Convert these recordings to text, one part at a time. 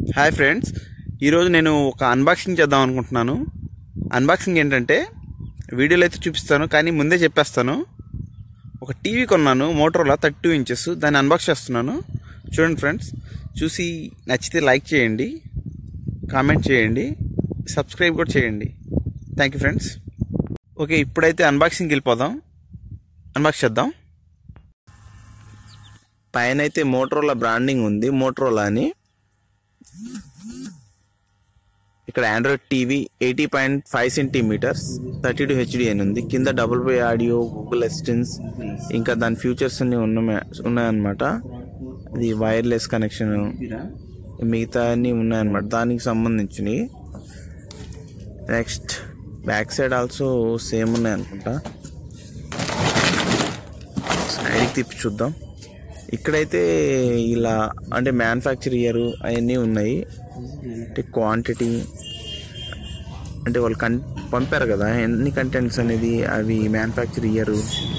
Hi friends ఈరోజు నేను ఒక అన్బాక్సింగ్ చేద్దాం అనుకుంటున్నాను అన్బాక్సింగ్ ఏంటంటే వీడియోలో అయితే చూపిస్తాను కానీ ముందే చెప్పేస్తాను ఒక టీవీ కొన్నాను మోటరోలా థర్టీ టూ ఇంచెస్ దాన్ని అన్బాక్స్ చేస్తున్నాను చూడండి ఫ్రెండ్స్ చూసి నచ్చితే లైక్ చేయండి కామెంట్ చేయండి సబ్స్క్రైబ్ కూడా చేయండి థ్యాంక్ యూ ఫ్రెండ్స్ ఓకే ఇప్పుడైతే అన్బాక్సింగ్కి వెళ్ళిపోదాం అన్బాక్స్ చేద్దాం పైన అయితే మోటరోలా బ్రాండింగ్ ఉంది మోటరోలా అని ఇక్కడ Android TV eighty point five centimetres thirty two HD అని ఉంది కింద Dolby audio Google assistance ఇంకా దాని ఫ్యూచర్స్ అన్ని ఉన్నాయి ఉన్నాయన్నమాట అది వైర్లెస్ కనెక్షన్ మిగతా అన్ని ఉన్నాయన్నమాట దానికి సంబంధించినవి next back side also same ఉన్నాయి అనుకుంటా సైడ్కి తిప్పి చూద్దాం ఇక్కడైతే ఇలా అంటే మ్యానుఫ్యాక్చర్ ఇయర్ అవన్నీ ఉన్నాయి అంటే క్వాంటిటీ అంటే వాళ్ళు కన్ పంపారు కదా ఎన్ని కంటెంట్స్ అనేది అవి manufacture year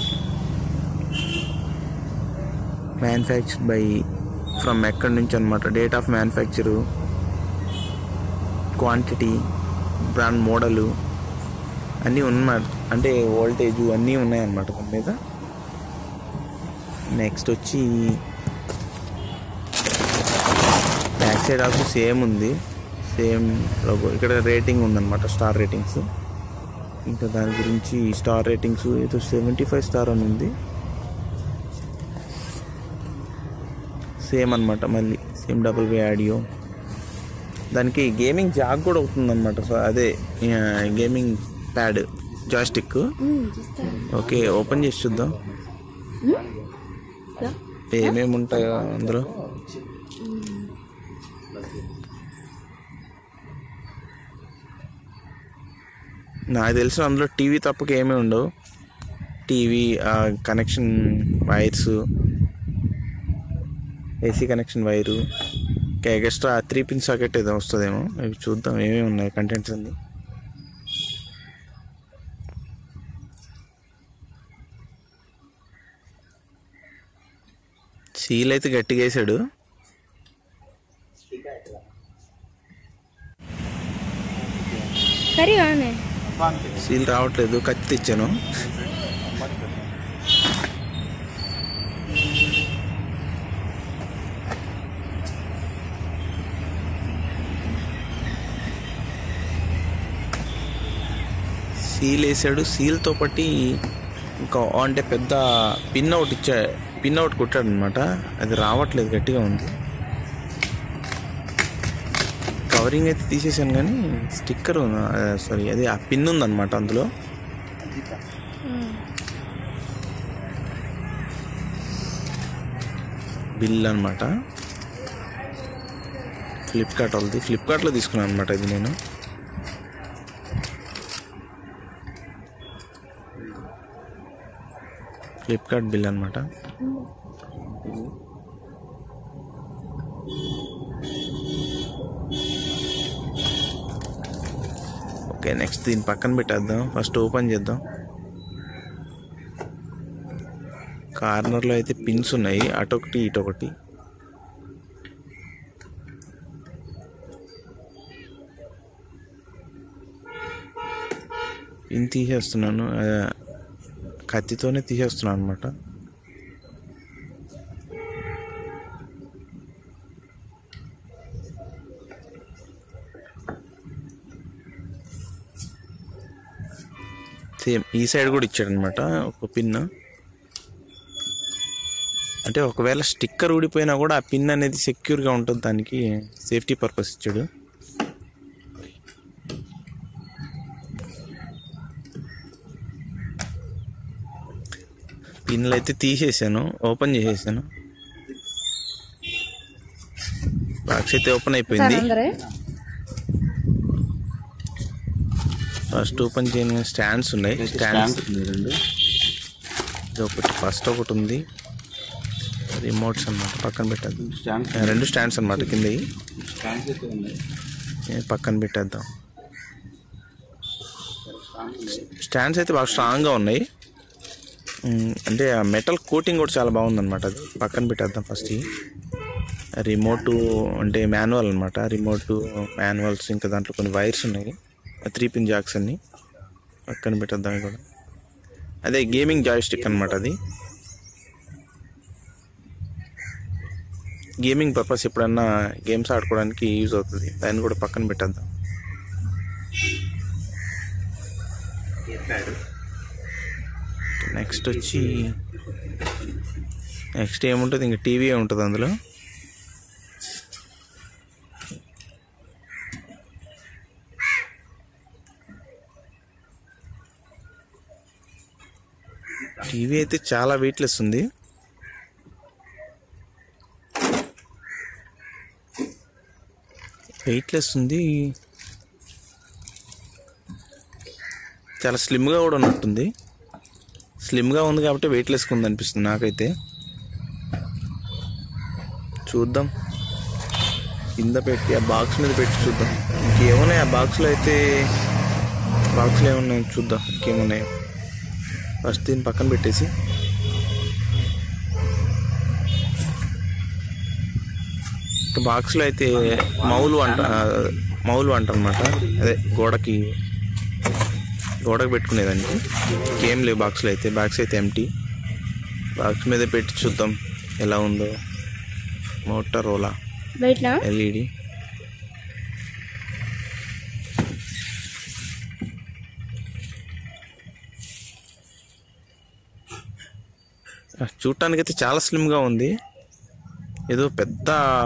manufacture by from ఎక్కడి నుంచి అనమాట date of manufacture quantity brand model అన్నీ ఉన్నాయి అంటే వోల్టేజ్ అన్నీ ఉన్నాయన్నమాట దాని మీద నెక్స్ట్ వచ్చి బ్యాక్ సైడ్ ఆల్సో సేమ్ ఉంది సేమ్ లోగో ఇక్కడ రేటింగ్ ఉందన్నమాట స్టార్ రేటింగ్స్ ఇంకా దాని గురించి స్టార్ రేటింగ్స్ ఏదో సెవెంటీ ఫైవ్ స్టార్ అని ఉంది సేమ్ అనమాట మళ్ళీ సేమ్ డబుల్ వే ఆడియో దానికి గేమింగ్ జాగ్ కూడా అవుతుందన్నమాట సో అదే gaming pad joystick okay open చేసి చూద్దాం ఏమేమి ఉంటాయో అందులో నాకు తెలిసిన అందులో టీవీ తప్పక ఏమీ ఉండవు TV connection wires AC connection wire ఇంకా ఎక్స్ట్రా త్రీ పిన్ సాకెట్ ఏదో వస్తుందేమో అవి చూద్దాం ఏమేమి ఉన్నాయి కంటెంట్స్ అన్ని సీల్ అయితే గట్టిగా వేసాడు కర్రీ ఆమె సీల్ రావట్లేదు కత్తి తెచ్చాను సీల్ వేసాడు సీల్తో పట్టి ఇంకా అంటే పెద్ద పిన్ అవుట్ ఇచ్చా పిన్ అవుట్ కొట్టాడు అనమాట అది రావట్లేదు గట్టిగా ఉంది కవరింగ్ అయితే తీసేసాను కానీ స్టిక్కర్ సారీ అది ఆ పిన్ ఉందన్నమాట అందులో బిల్ అనమాట ఫ్లిప్కార్ట్ వాళ్ళది ఫ్లిప్కార్ట్లో తీసుకున్నాను అనమాట ఇది నేను ఫ్లిప్కార్ట్ బిల్ అనమాట ఓకే నెక్స్ట్ దీన్ని పక్కన పెట్టేద్దాం ఫస్ట్ ఓపెన్ చేద్దాం కార్నర్లో అయితే పిన్స్ ఉన్నాయి అటొకటి ఇటొకటి పిన్ తీసేస్తున్నాను ఆ, కత్తితోనే తీసేస్తున్నాను అనమాట సేమ్ ఈ సైడ్ కూడా ఇచ్చాడు అనమాట ఒక పిన్ అంటే ఒకవేళ స్టిక్కర్ ఊడిపోయినా కూడా ఆ పిన్ అనేది సెక్యూర్గా ఉంటుంది దానికి సేఫ్టీ పర్పస్ ఇచ్చాడు పిన్లు అయితే తీసేసాను ఓపెన్ చేసేసాను బాక్స్ అయితే ఓపెన్ అయిపోయింది అందరే ఫస్ట్ ఓపెన్ చేయని స్టాండ్స్ ఉన్నాయి స్టాండ్స్ ఇది ఒకటి ఫస్ట్ ఒకటి ఉంది రిమోట్స్ అన్నమాట పక్కన పెట్టేద్దాం ఆ, రెండు స్టాండ్స్ అన్నమాట కింద పక్కన పెట్టేద్దాం స్టాండ్స్ అయితే బాగా స్ట్రాంగ్గా ఉన్నాయి ఉమ్, అంటే ఆ మెటల్ కోటింగ్ కూడా చాలా బాగుందన్నమాట అది పక్కన పెట్టేద్దాం ఫస్ట్ ఇవి. రిమోట్ అంటే మాన్యువల్ అనమాట రిమోట్ మాన్యువల్స్ ఇంకా దాంట్లో కొన్ని వైర్స్ ఉన్నాయి త్రీ పిన్ జాక్స్ అన్ని పక్కన పెట్టేద్దాం ఇవి కూడా అదే గేమింగ్ జాయిస్టిక్ అనమాట అది గేమింగ్ పర్పస్ ఎప్పుడన్నా గేమ్స్ ఆడుకోవడానికి యూజ్ అవుతుంది దాన్ని కూడా పక్కన పెట్టేద్దాం నెక్స్ట్ వచ్చి నెక్స్ట్ ఏముంటుంది ఇంకా టీవీ ఉంటుంది అందులో టీవీ అయితే చాలా వెయిట్లెస్ ఉంది వెయిట్లెస్ ఉంది చాలా స్లిమ్గా కూడా ఉన్నట్టుంది స్లిమ్గా ఉంది కాబట్టి వెయిట్లెస్గా ఉంది అనిపిస్తుంది నాకైతే చూద్దాం కింద పెట్టి ఆ బాక్స్ మీద పెట్టి చూద్దాం ఇంకేమున్నాయి ఆ బాక్స్లో అయితే బాక్స్లో ఏమున్నాయి చూద్దాం ఇంకేమున్నాయి ఫస్ట్ దీన్ని పక్కన పెట్టేసి ఇంకా బాక్స్లో అయితే మౌలు అంట మౌలు అంట అనమాట అదే గోడకి గోడకు పెట్టుకునేదానికి ఇంకేం లేవు బాక్స్లో అయితే బాక్స్ అయితే ఎంటీ బాక్స్ మీద పెట్టి చూద్దాం ఎలా ఉందో మోటరోలా బయటనా ఎల్ఈడి చూడటానికి అయితే చాలా స్లిమ్గా ఉంది ఏదో పెద్ద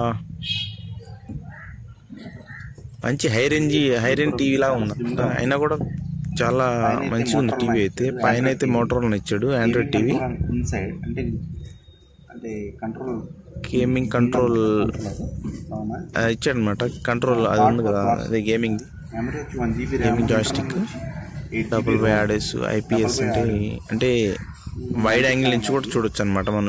మంచి హై రేంజ్ హై రేంజ్ టీవీలా ఉంది అయినా కూడా చాలా మంచిగా ఉంది టీవీ అయితే పైన అయితే మోటార్ ఇచ్చాడు ఆండ్రాయిడ్ టీవీ ఇన్సైడ్ అంటే అంటే కంట్రోల్ గేమింగ్ కంట్రోల్ అవునా ఇచ్చాడు అనమాట కంట్రోల్ అది ఉంది కదా అదే గేమింగ్ మెమరీ వచ్చి one GB gaming joystick double వైఆర్ఎస్ ఐపీఎస్ అంటే అంటే వైడ్ యాంగిల్ నుంచి కూడా చూడొచ్చు అనమాట మనం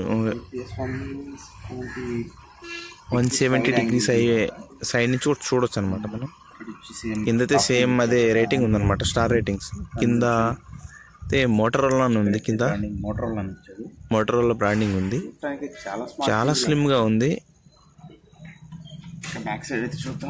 వన్ సెవెంటీ డిగ్రీస్ అయ్యే సైడ్ నుంచి కూడా చూడొచ్చు అనమాట మనం కిందతే సేమ్ అదే రేటింగ్ ఉందన్నమాట స్టార్ రేటింగ్స్ కింద అయితే మోటరోలా అని ఉంది కింద మోటార్ అని ఇచ్చాడు మోటరోలా బ్రాండింగ్ ఉంది చూడటానికి చాలా స్మార్ట్ చాలా స్లిమ్గా ఉంది బ్యాక్ సైడ్ అయితే చూద్దాం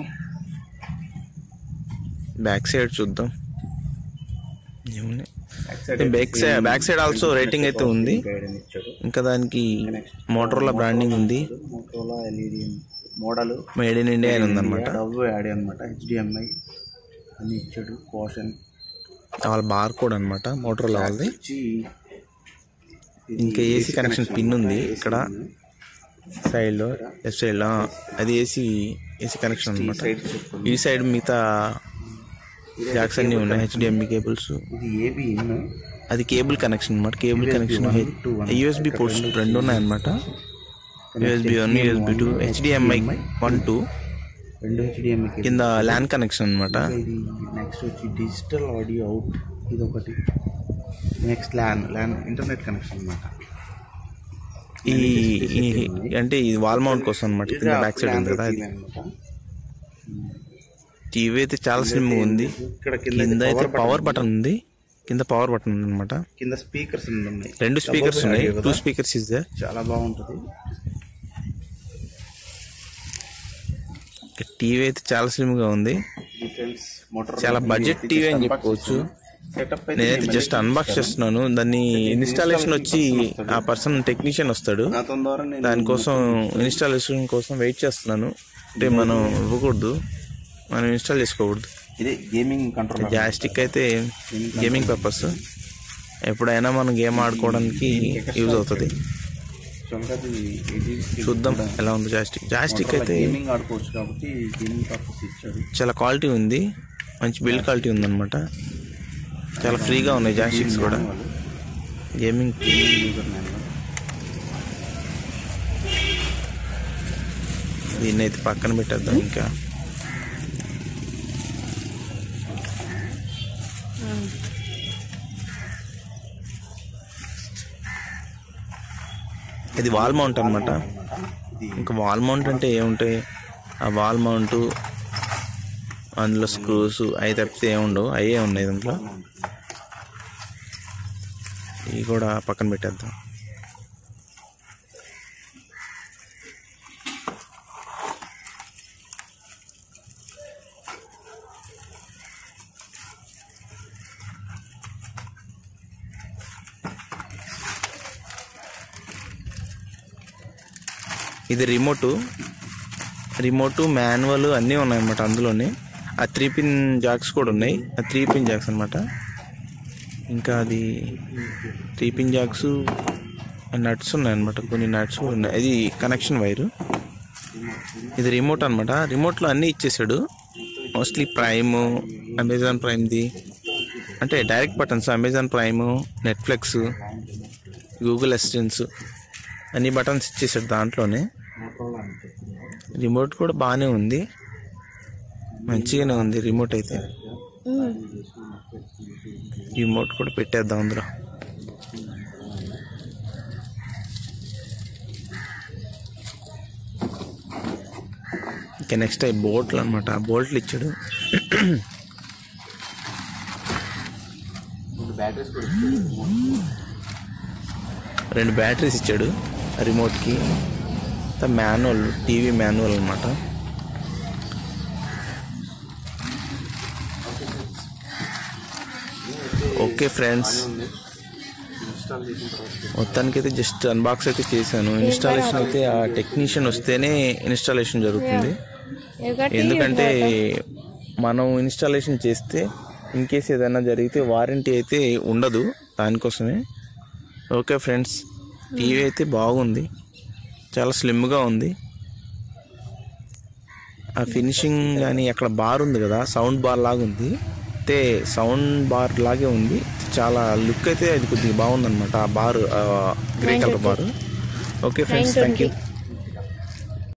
బ్యాక్ సైడ్ చూద్దాం ఏమున్నాయి back back side back side also rating అయితే ఉంది గైడ్ అని ఇచ్చాడు ఇంకా దానికి మోటరోలా బ్రాండింగ్ ఉంది Motorola LED model made in India అని ఉందన్నమాట డబ్బు యాడ్ అనమాట హెచ్డిఎంఐ అని ఇచ్చాడు కోషన్ వాళ్ళ బార్ కోడ్ అనమాట మోటరోలా వాళ్ళది వచ్చి ఇంకా ఏసీ కనెక్షన్ పిన్ ఉంది ఇక్కడ సైడ్లో లెఫ్ట్ సైడ్లో అది ఏసీ ఏసీ కనెక్షన్ అనమాట ఈ సైడ్ మిగతా జాక్స్ అన్నీ ఉన్నాయి హెచ్డిఎంబి కేబుల్స్ ఇది ఏబి ఇన్ అది కేబుల్ కనెక్షన్ అనమాట కేబుల్ కనెక్షన్ యూఎస్బి పోర్ట్స్ రెండు ఉన్నాయన్నమాట USB one USB two HDMI one two రెండు హెచ్డిఎంఐ కింద ల్యాన్ కనెక్షన్ అనమాట ఇది నెక్స్ట్ వచ్చి డిజిటల్ ఆడియో అవుట్ ఇది ఒకటి next LAN LAN internet connection అనమాట ఈ ఈ- అంటే ఇది వాల్ మౌంట్ కోసం అనమాట కింద బ్యాక్ సైడ్ ఉంది కదా అది టీవీ అయితే చాలా స్లిమ్ ఉంది ఇక్కడ కింద కింద అయితే పవర్ బటన్ ఉంది కింద పవర్ బటన్ ఉంది అనమాట కింద స్పీకర్స్ ఉన్నాయి రెండు స్పీకర్స్ Double ఉన్నాయి audio టూ కదా. స్పీకర్స్ ఇస్ దే చాలా బాగుంటుంది టీవీ అయితే చాలా స్లిమ్ గా ఉంది డిఫరెన్స్ మోటార్ చాలా బడ్జెట్ టీవీ అని చెప్పుకోవచ్చు సెటప్ నేనైతే జస్ట్ అన్బాక్స్ చేస్తున్నాను దాన్ని ఇన్స్టాలేషన్ వచ్చి ఆ పర్సన్ టెక్నీషియన్ వస్తాడు దాని ద్వారా నేను దానికోసం ఇన్స్టాలేషన్ కోసం వెయిట్ చేస్తున్నాను అంటే మనం ఇవ్వకూడదు మనం ఇన్స్టాల్ చేసుకోకూడదు ఇది గేమింగ్ కంట్రోల్ జాస్టిక్ అయితే గేమింగ్ పర్పస్ ఎప్పుడైనా మనం గేమ్ ఆడుకోవడానికి యూజ్ అవుతుంది చూద్దాం ఎలా ఉంది జాస్టిక్ జాస్టిక్ అయితే గేమింగ్ ఆడుకోవచ్చు కాబట్టి గేమింగ్ పర్పస్ ఇచ్చాడు చాలా క్వాలిటీ ఉంది మంచి బిల్డ్ క్వాలిటీ ఉందన్నమాట చాలా ఫ్రీగా ఉన్నాయి జాస్టిక్స్ కూడా గేమింగ్ యూజర్ మాన్యువల్ దీన్ని అయితే పక్కన పెట్టేద్దాం ఇంకా ఇది వాల్ మౌంట్ అనమాట ఇది ఇంకా వాల్ మౌంట్ అంటే ఏముంటాయి ఆ వాల్ మౌంట్ అందులో స్క్రూస్ అవి తప్పితే ఏముండవు అయ్యే ఉన్నాయి దాంట్లో ఇవి కూడా పక్కన పెట్టేద్దాం ఇది రిమోటు రిమోటు మాన్యువల్ అన్నీ ఉన్నాయన్నమాట అందులోనే ఆ త్రీ పిన్ జాక్స్ కూడా ఉన్నాయి ఆ త్రీ పిన్ జాక్స్ అనమాట ఇంకా అది త్రీ పిన్ జాక్స్ నట్స్ ఉన్నాయన్నమాట కొన్ని నట్స్ కూడా ఉన్నాయి అది కనెక్షన్ వైరు ఇది రిమోట్ అనమాట రిమోట్లో అన్నీ ఇచ్చేసాడు మోస్ట్లీ ప్రైమ్ అమెజాన్ ప్రైమ్ది అంటే direct buttons Amazon Prime Netflix Google assistance అన్ని బటన్స్ ఇచ్చేసాడు దాంట్లోనే మోటోలో అంటే రిమోట్ కూడా బాగానే ఉంది మంచిగానే ఉంది రిమోట్ అయితే రిమోట్ కూడా పెట్టేద్దాం అందులో ఇంకా నెక్స్ట్ అవి బోట్లు అనమాట బోల్ట్లు ఇచ్చాడు బ్యాటరీస్ కూడా రెండు బ్యాటరీస్ ఇచ్చాడు రిమోట్కి మాన్యువల్ టీవీ మాన్యువల్ అనమాట ఓకే ఫ్రెండ్స్ ఇన్స్టాల్ చేసిన తర్వాత మొత్తానికి అయితే జస్ట్ అన్బాక్స్ అయితే చేశాను ఇన్స్టాలేషన్ అయితే ఆ టెక్నీషియన్ వస్తేనే ఇన్స్టాలేషన్ జరుగుతుంది ఎందుకంటే మనం ఇన్స్టాలేషన్ చేస్తే ఇన్ కేస్ ఏదైనా జరిగితే వారంటీ అయితే ఉండదు దానికోసమే ఓకే ఫ్రెండ్స్ టీవీ అయితే బాగుంది చాలా స్లిమ్గా ఉంది ఆ ఫినిషింగ్ కానీ అక్కడ బార్ ఉంది కదా సౌండ్ బార్ లాగా ఉంది అయితే సౌండ్ బార్ లాగే ఉంది చాలా లుక్ అయితే అది కొద్దిగా బాగుందన్నమాట ఆ bar grey colour bar okay friends thank you